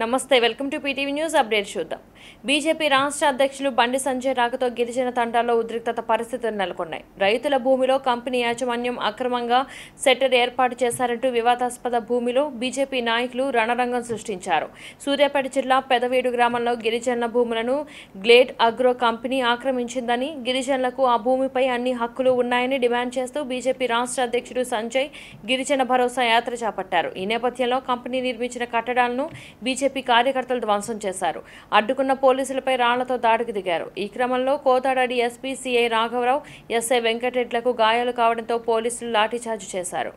నమస్తే welcome to PTV news update చూద్దాం BJP రాష్ట్ర అధ్యక్షులు బండి సంజయ్ రాకతో గిరిజన తండాల్లో ఉద్రిక్తత పరిస్థితులు నెలకొన్నాయి రైతుల భూమిలో కంపెనీ యాజమాన్యం అక్రమంగా సెటర్ ఏర్పాటు చేశారంటూ వివాదాస్పద భూమిలో బీజేపీ నాయకులు రణరంగం సృష్టించారు సూర్యాపేట జిల్లా పెదవేడు గ్రామంలో గిరిజనుల భూములను గ్లేడ్ అగ్రో కంపెనీ ఆక్రమించిందని గిరిజనులకు ఆ భూమిపై అన్ని హక్కులు ఉన్నాయని డిమాండ్ చేస్తూ బీజేపీ రాష్ట్ర అధ్యక్షుడు సంజయ్ గిరిజన భరోసా యాత్ర చేపట్టారు ఈ నేపథ్యంలో కంపెనీ నిర్మించిన కట్టడాలను బీజేపీ కార్యకర్తలు ధ్వంసం చేశారు అడ్డుకున్న పోలీసులపై రాళ్లతో దాడికి దిగారు ఈ క్రమంలో కోదాడ ఎస్పీ సిఐ రాఘవరావు ఎస్ఐ వెంకటరెడ్లకు గాయాలు కావడంతో పోలీసులు లాఠీచార్జ్ చేశారు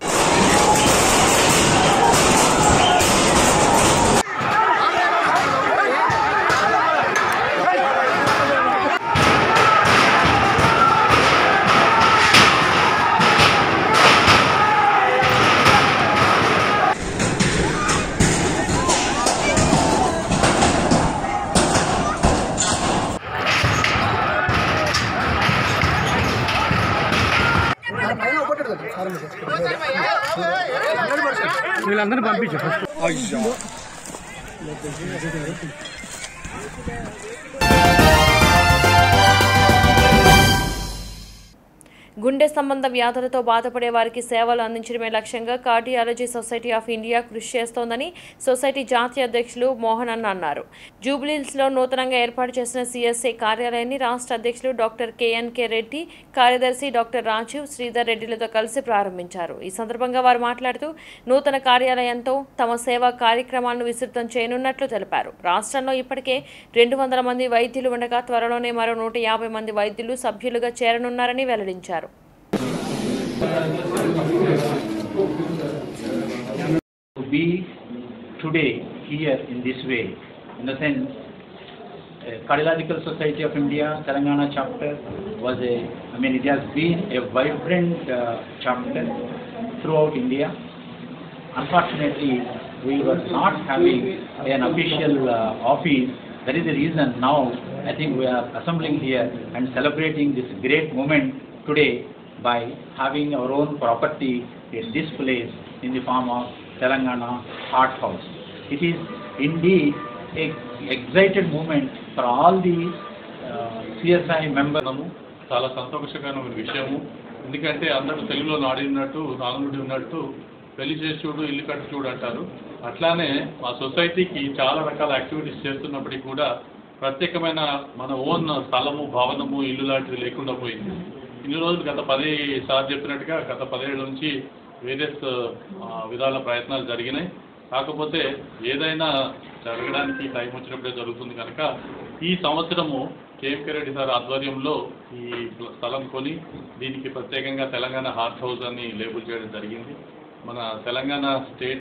వీళ్ళందరినీ పంపించు ఫస్ట్ గుండె సంబంధ వ్యాధులతో బాధపడే వారికి సేవలు అందించడమే లక్ష్యంగా కార్డియాలజీ సొసైటీ ఆఫ్ ఇండియా కృషి చేస్తోందని సొసైటీ జాతీయ అధ్యక్షులు మోహన్ అన్న అన్నారు జూబ్లీహిల్స్లో నూతనంగా ఏర్పాటు చేసిన సిఎస్ఐ కార్యాలయాన్ని రాష్ట్ర అధ్యక్షులు డాక్టర్ కేఎన్కే రెడ్డి కార్యదర్శి డాక్టర్ రాజీవ్ శ్రీధర్ రెడ్డిలతో కలిసి ప్రారంభించారు ఈ సందర్భంగా వారు మాట్లాడుతూ నూతన కార్యాలయంతో తమ సేవా కార్యక్రమాలను విస్తృతం చేయనున్నట్లు తెలిపారు రాష్ట్రంలో ఇప్పటికే రెండు వందల మంది వైద్యులు ఉండగా త్వరలోనే మరో నూట యాభై మంది వైద్యులు సభ్యులుగా చేరనున్నారని వెల్లడించారు to be today here in this way, in the sense, uh, Cardiological Society of India, Telangana chapter was a, I mean, it has been a vibrant uh, chapter throughout India. Unfortunately, we were not having an official uh, office. That is the reason now I think we are assembling here and celebrating this great moment today by having our own property in this place in the form of Telangana Art House. It is indeed a excited moment for all the uh, CSI members. ఉన్నాము చాలా సంతోషకరమైన విషయము ఎందుకంటే అందరూ తెలుగులో నాడినట్టు నానుడి ఉన్నట్టు పెళ్లి చేసి చూడు ఇల్లు కట్టి చూడు అంటారు అట్లానే మా సొసైటీకి చాలా రకాల యాక్టివిటీస్ చేస్తున్నప్పటికీ కూడా ప్రత్యేకమైన మన ఓన్ స్థలము భవనము ఇల్లు లాంటిది లేకుండా పోయింది ఇన్ని రోజులు గత పది సార్ చెప్పినట్టుగా గత పదేళ్ళ నుంచి వేరియస్ విధాల ప్రయత్నాలు జరిగినాయి కాకపోతే ఏదైనా జరగడానికి టైం వచ్చినప్పుడే జరుగుతుంది కనుక ఈ సంవత్సరము కేఎంకే రెడ్డి సార్ ఆధ్వర్యంలో ఈ స్థలం కొని దీనికి ప్రత్యేకంగా తెలంగాణ హార్ట్ హౌస్ అని లేబుల్ చేయడం జరిగింది మన తెలంగాణ స్టేట్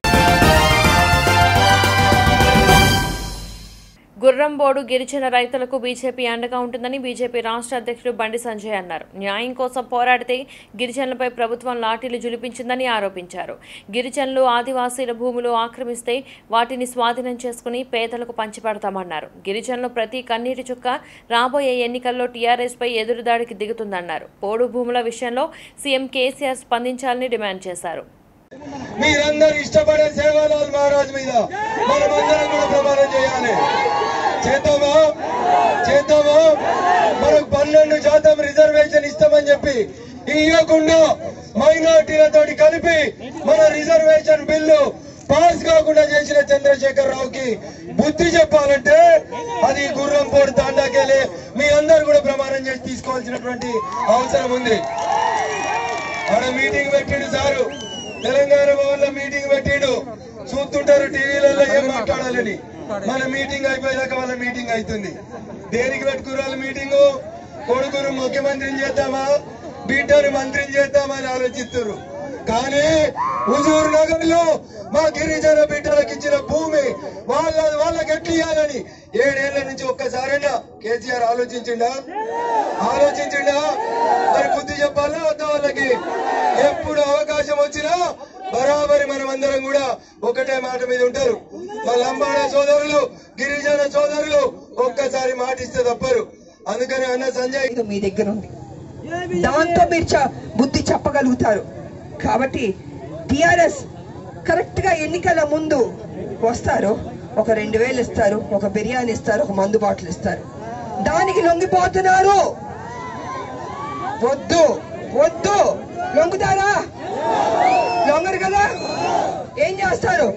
గుర్రంబోడు గిరిజన రైతులకు బీజేపీ అండగా ఉంటుందని బీజేపీ రాష్ట్ర అధ్యక్షుడు బండి సంజయ్ అన్నారు న్యాయం కోసం పోరాడితే గిరిజనులపై ప్రభుత్వం లాఠీలు జులిపించిందని ఆరోపించారు గిరిజనులు ఆదివాసీల భూములు ఆక్రమిస్తే వాటిని స్వాధీనం చేసుకుని పేదలకు పంచిపెడతామన్నారు గిరిజనులు ప్రతి కన్నీటి చుక్క రాబోయే ఎన్నికల్లో టీఆర్ఎస్పై ఎదురుదాడికి దిగుతుందన్నారు పోడు భూముల విషయంలో సీఎం కేసీఆర్ స్పందించాలని డిమాండ్ చేశారు మీరందరూ ఇష్టపడే సేవాలాల్ మహారాజ్ మీద మనమందరం కూడా ప్రమాణం చేయాలి చేద్దామా చేద్దామా మనకు పన్నెండు శాతం రిజర్వేషన్ ఇస్తామని చెప్పి ఇవ్వకుండా మైనార్టీలతో కలిపి మన రిజర్వేషన్ బిల్లు పాస్ కాకుండా చేసిన చంద్రశేఖర్ రావుకి బుద్ధి చెప్పాలంటే అది గుర్రం పోడు తాండాకెళ్ళి మీ అందరు కూడా ప్రమాణం చేసి తీసుకోవాల్సినటువంటి అవసరం ఉంది ఆడ మీటింగ్ పెట్టిండు సారు తెలంగాణ భవన్ లో మీటింగ్ పెట్టిండు చూస్తుంటారు టీవీలలో ఏం మాట్లాడాలని మన మీటింగ్ అయిపోయాక వాళ్ళ మీటింగ్ అవుతుంది దేనికి పెట్టుకురాలి మీటింగ్ కొడుకును ముఖ్యమంత్రిని చేద్దామా బిడ్డను మంత్రిని చేద్దామా అని ఆలోచిస్తున్నారు కానీ హుజూర్ నగర్ లో మా గిరిజన బిడ్డలకు ఇచ్చిన భూమి వాళ్ళ వాళ్ళకి ఎట్లు ఇవ్వాలని ఏడేళ్ల నుంచి ఒక్కసారైనా కేసీఆర్ ఆలోచించిండా ఆలోచించిండా మరి బుద్ధి చెప్పాలా వద్దా వాళ్ళకి ఎప్పుడు అవకాశం వచ్చినా బరాబరి మనం అందరం కూడా ఒకటే మాట మీద ఉంటారు మా లంబాడ సోదరులు గిరిజన సోదరులు ఒక్కసారి మాట ఇస్తే తప్పరు అందుకని అన్న సంజయ్ ఏదో మీ దగ్గర ఉంది దాంతో మీరు చ- బుద్ధి చెప్పగలుగుతారు కాబట్టి టిఆర్ఎస్ కరెక్ట్ గా ఎన్నికల ముందు వస్తారు ఒక రెండు వేలు ఇస్తారు ఒక బిర్యానీ ఇస్తారు ఒక మందు బాటిల్ ఇస్తారు దానికి లొంగిపోతున్నారు వద్దు వద్దు లొంగుతారా లొంగరు కదా ఏం చేస్తారు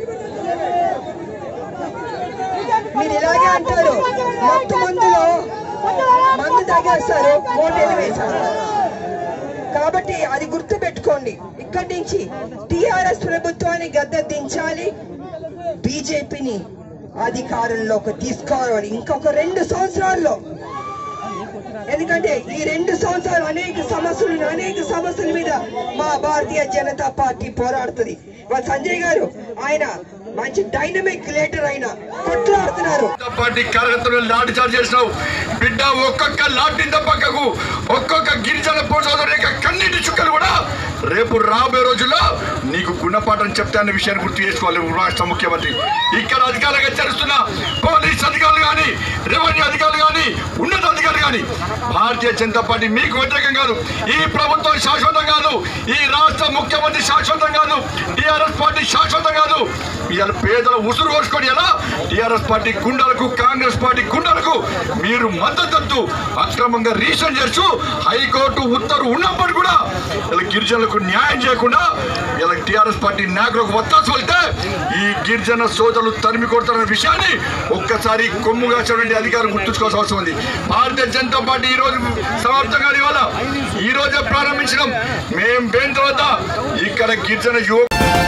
మీరు ఇలాగే అంటారు మొత్తం మందులో మందు తాగేస్తారు ఓటేలు వేశారు కాబట్టి అది గుర్తు పెట్టుకోండి ఇక్కడి నుంచి టిఆర్ఎస్ ప్రభుత్వాన్ని గద్దె దించాలి బీజేపీని అధికారంలోకి తీసుకోవాలి ఇంకొక రెండు సంవత్సరాల్లో ఎందుకంటే ఈ రెండు సంవత్సరాలు అనేక సమస్యలు అనేక సమస్యల మీద మా భారతీయ జనతా పార్టీ పోరాడుతుంది మా సంజయ్ గారు ఆయన మంచి డైనమిక్ లీడర్ ఆయన కొట్లాడుతున్నారు జనతా పార్టీ కార్యకర్తలు లాఠీ చార్జ్ చేసినావు బిడ్డ ఒక్కొక్క లాఠీ పక్కకు ఒక్కొక్క గిరిజన పోషకుల యొక్క కన్నీటి చుక్కలు కూడా రేపు రాబోయే రోజుల్లో నీకు గుణపాఠం చెప్తే అనే విషయాన్ని గుర్తు చేసుకోవాలి రాష్ట్ర ముఖ్యమంత్రి ఇక్కడ అధికారులుగా చేస్తున్న పోలీస్ అధికారులు కానీ రెవెన్యూ అధికారులు కానీ ఉన్నత అధికారులు కానీ భారతీయ జనతా పార్టీ మీకు వ్యతిరేకం కాదు ఈ ప్రభుత్వం శాశ్వతం కాదు ఈ రాష్ట్ర ముఖ్యమంత్రి శాశ్వతం కాదు టిఆర్ఎస్ పార్టీ శాశ్వతం కాదు ఇవాళ పేదల ఉసురు కోసుకొని ఎలా టిఆర్ఎస్ పార్టీ గుండాలకు కాంగ్రెస్ పార్టీ గుండాలకు మీరు మద్దతు అక్రమంగా రీసెంట్ చేస్తూ హైకోర్టు ఉత్తర్వు ఉన్నప్పుడు కూడా ఇలా గిరిజనులకు న్యాయం చేయకుండా ఇలా టిఆర్ఎస్ పార్టీ నాయకులకు ఒత్తాసు వెళ్తే ఈ గిరిజన సోదరులు తరిమి కొడతారన్న విషయాన్ని ఒక్కసారి కొమ్ముగా చూడండి అధికారం గుర్తుంచుకోవాల్సిన అవసరం ఉంది భారతీయ జనతా పార్టీ ఈ రోజు సమాప్తంగా ఇవాళ ఈ రోజే ప్రారంభించడం మేం పోయిన తర్వాత ఇక్కడ గిరిజన యువ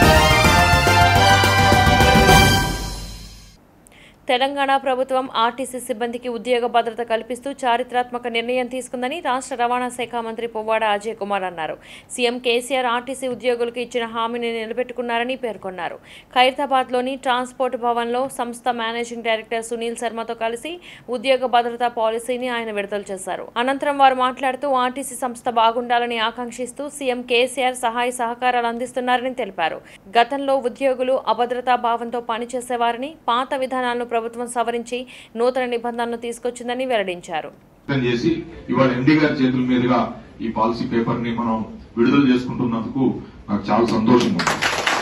తెలంగాణ ప్రభుత్వం ఆర్టీసీ సిబ్బందికి ఉద్యోగ భద్రత కల్పిస్తూ చారిత్రాత్మక నిర్ణయం తీసుకుందని రాష్ట్ర రవాణా శాఖ మంత్రి పువ్వాడ అజయ్ కుమార్ అన్నారు సీఎం కేసీఆర్ ఆర్టీసీ ఉద్యోగులకు ఇచ్చిన హామీని నిలబెట్టుకున్నారని పేర్కొన్నారు ఖైరతాబాద్లోని ట్రాన్స్పోర్ట్ భవన్లో సంస్థ మేనేజింగ్ డైరెక్టర్ సునీల్ శర్మతో కలిసి ఉద్యోగ భద్రతా పాలసీని ఆయన విడుదల చేశారు అనంతరం వారు మాట్లాడుతూ ఆర్టీసీ సంస్థ బాగుండాలని ఆకాంక్షిస్తూ సీఎం కేసీఆర్ సహాయ సహకారాలు అందిస్తున్నారని తెలిపారు గతంలో ఉద్యోగులు అభద్రతా భావంతో పనిచేసేవారని పాత విధానాలను ప్రభుత్వం సవరించి నూతన నిబంధనలు తీసుకొచ్చిందని వెల్లడించారు వ్యక్తం చేసి ఇవాళ ఎండి గారి చేతుల మీదుగా ఈ పాలసీ పేపర్ ని మనం విడుదల చేసుకుంటున్నందుకు నాకు చాలా సంతోషంగా ఉంది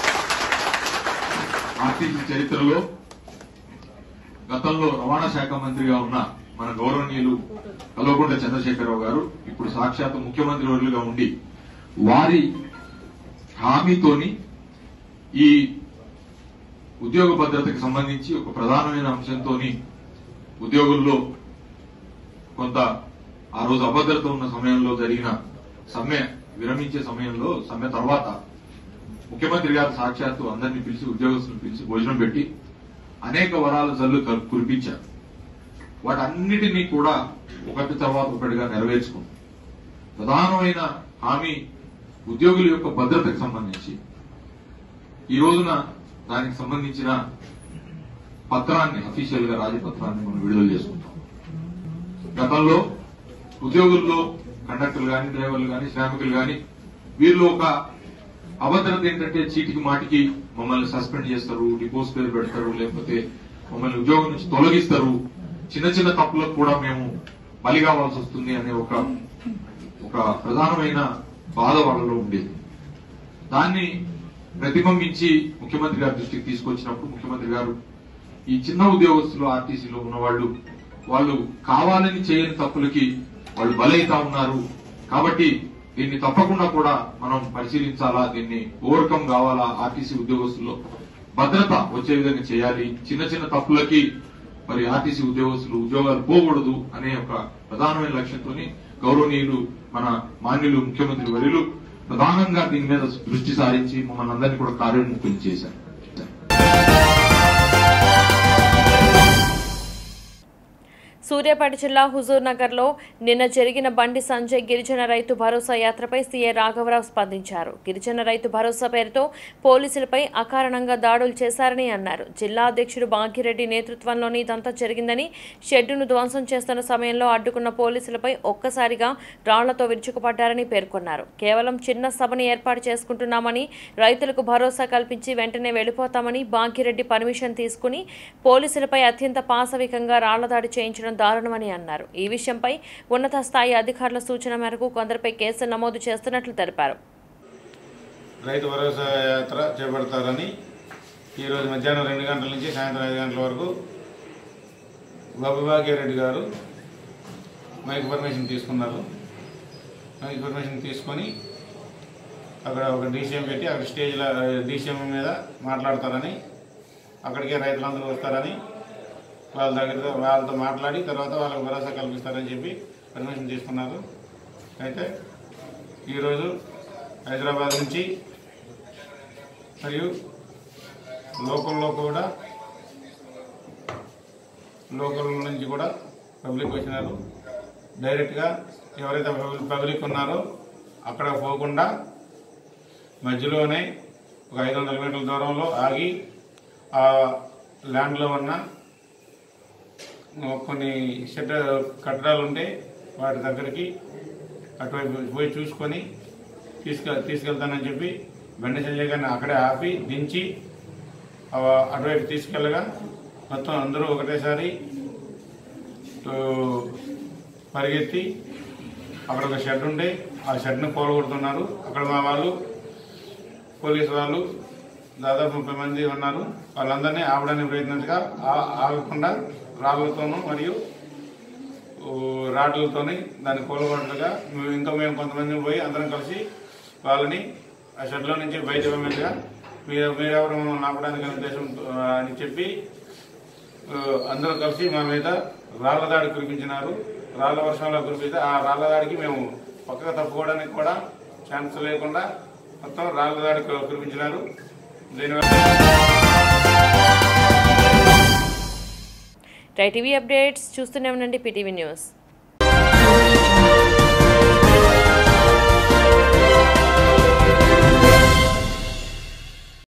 ఆర్టీసీ చరిత్రలో గతంలో రవాణా శాఖ మంత్రిగా ఉన్న మన గౌరవనీయులు కల్వకుంట్ల చంద్రశేఖరరావు గారు ఇప్పుడు సాక్షాత్ ముఖ్యమంత్రి వర్యులుగా ఉండి వారి హామీతోని ఈ ఉద్యోగ భద్రతకు సంబంధించి ఒక ప్రధానమైన అంశంతో ఉద్యోగుల్లో కొంత ఆ రోజు అభద్రత ఉన్న సమయంలో జరిగిన సమ్మె విరమించే సమయంలో సమ్మె తర్వాత ముఖ్యమంత్రి గారు సాక్షాత్తు అందరినీ పిలిచి ఉద్యోగస్తులను పిలిచి భోజనం పెట్టి అనేక వరాల జల్లు కల్- కురిపించారు వాటన్నిటినీ కూడా ఒకటి తర్వాత ఒకటిగా నెరవేర్చుకుంది ప్రధానమైన హామీ ఉద్యోగుల యొక్క భద్రతకు సంబంధించి ఈ రోజున దానికి సంబంధించిన పత్రాన్ని అఫీషియల్ గా రాజపత్రాన్ని మనం విడుదల చేసుకుంటాం గతంలో ఉద్యోగుల్లో కండక్టర్లు కానీ డ్రైవర్లు కానీ శ్రామికులు కానీ వీరిలో ఒక అభద్రత ఏంటంటే చీటికి మాటికి మమ్మల్ని సస్పెండ్ చేస్తారు డిపోజ్ పేరు పెడతారు లేకపోతే మమ్మల్ని ఉద్యోగం నుంచి తొలగిస్తారు చిన్న చిన్న తప్పులకు కూడా మేము బలి కావాల్సి వస్తుంది అనే ఒక ఒక ప్రధానమైన బాధ వాళ్ళలో ఉండేది దాన్ని ప్రతిబింబించి ముఖ్యమంత్రి గారి దృష్టికి తీసుకొచ్చినప్పుడు ముఖ్యమంత్రి గారు ఈ చిన్న ఉద్యోగస్తులు ఆర్టీసీలో ఉన్న వాళ్ళు వాళ్ళు కావాలని చేయని తప్పులకి వాళ్ళు బలైతా ఉన్నారు కాబట్టి దీన్ని తప్పకుండా కూడా మనం పరిశీలించాలా దీన్ని ఓవర్కమ్ కావాలా ఆర్టీసీ ఉద్యోగస్తుల్లో భద్రత వచ్చే విధంగా చేయాలి చిన్న చిన్న తప్పులకి మరి ఆర్టీసీ ఉద్యోగస్తులు ఉద్యోగాలు పోకూడదు అనే ఒక ప్రధానమైన లక్ష్యంతో గౌరవనీయులు మన మాన్యులు ముఖ్యమంత్రి వర్యులు ప్రధానంగా దీని మీద దృష్టి సారించి మమ్మల్ని అందరినీ కూడా కార్యోన్ముఖులు చేశారు సూర్యాపేట జిల్లా హుజూర్ నగర్లో నిన్న జరిగిన బండి సంజయ్ గిరిజన రైతు భరోసా యాత్రపై సీఏ రాఘవరావు స్పందించారు గిరిజన రైతు భరోసా పేరుతో పోలీసులపై అకారణంగా దాడులు చేశారని అన్నారు జిల్లా అధ్యక్షుడు భాగ్యరెడ్డి నేతృత్వంలోని ఇదంతా జరిగిందని షెడ్డును ధ్వంసం చేస్తున్న సమయంలో అడ్డుకున్న పోలీసులపై ఒక్కసారిగా రాళ్లతో విరుచుకుపడ్డారని పేర్కొన్నారు కేవలం చిన్న సభని ఏర్పాటు చేసుకుంటున్నామని రైతులకు భరోసా కల్పించి వెంటనే వెళ్లిపోతామని భాగ్యరెడ్డి పర్మిషన్ తీసుకుని పోలీసులపై అత్యంత పాశవికంగా రాళ్ల దాడి చేయించడం దారుణమని అన్నారు ఈ విషయంపై ఉన్నత స్థాయి అధికారుల సూచన మేరకు కొందరిపై కేసులు నమోదు చేస్తున్నట్లు తెలిపారు రైతు భరోసా యాత్ర చేపడతారని ఈరోజు మధ్యాహ్నం రెండు గంటల నుంచి సాయంత్రం ఐదు గంటల వరకు బాబుభాగ్యరెడ్డి గారు మైక్ పర్మిషన్ తీసుకున్నారు మైక్ పర్మిషన్ తీసుకొని అక్కడ ఒక డీసీఎం పెట్టి అక్కడ స్టేజ్లో డీసీఎం మీద మాట్లాడతారని అక్కడికే రైతులందరూ వస్తారని వాళ్ళ దగ్గర వాళ్ళతో మాట్లాడి తర్వాత వాళ్ళకి భరోసా కల్పిస్తారని చెప్పి పర్మిషన్ తీసుకున్నారు అయితే ఈరోజు హైదరాబాద్ నుంచి మరియు లోకల్లో కూడా లోకల్ నుంచి కూడా పబ్లిక్ వచ్చినారు డైరెక్ట్గా ఎవరైతే పబ్లిక్- పబ్లిక్ ఉన్నారో అక్కడ పోకుండా మధ్యలోనే ఒక ఐదు వందల మీటర్ల దూరంలో ఆగి ఆ ల్యాండ్లో ఉన్న కొన్ని షెడ్ కట్టడాలు ఉంటే వాటి దగ్గరికి అటువైపు పోయి చూసుకొని తీసుకె తీసుకెళ్తానని చెప్పి బండి సంజయ్ గారిని అక్కడే ఆపి దించి ఆ అటువైపు తీసుకెళ్ళగా మొత్తం అందరూ ఒకటేసారి తో పరిగెత్తి అక్కడ ఒక షెడ్ ఉండే ఆ షెడ్ను కూలగొడుతున్నారు అక్కడ మా వాళ్ళు పోలీసు వాళ్ళు దాదాపు ముప్పై మంది ఉన్నారు వాళ్ళందరినీ ఆపడానికి ప్రయత్నించగా ఆ- ఆగకుండా రాళ్లతోనూ మరియు ఊ, రాడ్లతోని దాన్ని కూలగొట్టగా మేము ఇంకా మేము కొంతమంది పోయి అందరం కలిసి వాళ్ళని ఆ షెడ్లో నుంచి బయట పంపించగా మీరు మీరెవరు మమ్మల్ని ఆపడానికి అనే ఉద్దేశం ఆ, అని చెప్పి ఆ, అందరూ కలిసి మా మీద రాళ్ల దాడి కురిపించినారు రాళ్ల వర్షంలో కురిపిస్తే ఆ రాళ్ల దాడికి మేము పక్కగా తప్పుకోవడానికి కూడా ఛాన్స్ లేకుండా మొత్తం రాళ్ల దాడి కు- కురిపించినారు దీనివల్ల రైట్ టీవీ అప్డేట్స్ చూస్తూనే ఉండండి పీటీవీ న్యూస్